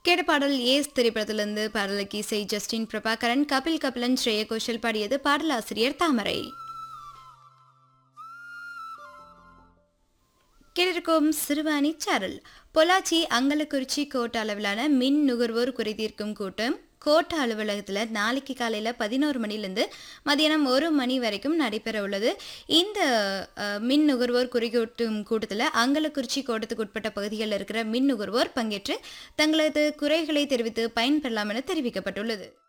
கேட்ட பாடல் ஏஸ் திரைப்படத்திலிருந்து பாடலுக்கு இசை ஜஸ்டின் பிரபாகரன் கபில் கபிலன் ஸ்ரேய கோஷல் பாடியது பாடலாசிரியர் தாமரை கேட்டிருக்கும் சிறுவாணி சாரல் பொள்ளாச்சி அங்கலக்குறிச்சி கோட்ட அளவிலான மின் நுகர்வோர் குறைதீர்க்கும் கூட்டம் கோட்ட அலுவலகத்தில் நாளைக்கு காலையில் பதினோரு மணிலேருந்து மதியானம் ஒரு மணி வரைக்கும் நடைபெற உள்ளது இந்த அஹ், மின் நுகர்வோர் குறைகூட்டும் கூட்டத்தில் அங்கலக்குறிச்சி கோட்டத்துக்கு உட்பட்ட பகுதிகளில் இருக்கிற மின் நுகர்வோர் பங்கேற்று தங்களது குறைகளை தெரிவித்து பயன்பெறலாம் என தெரிவிக்கப்பட்டுள்ளது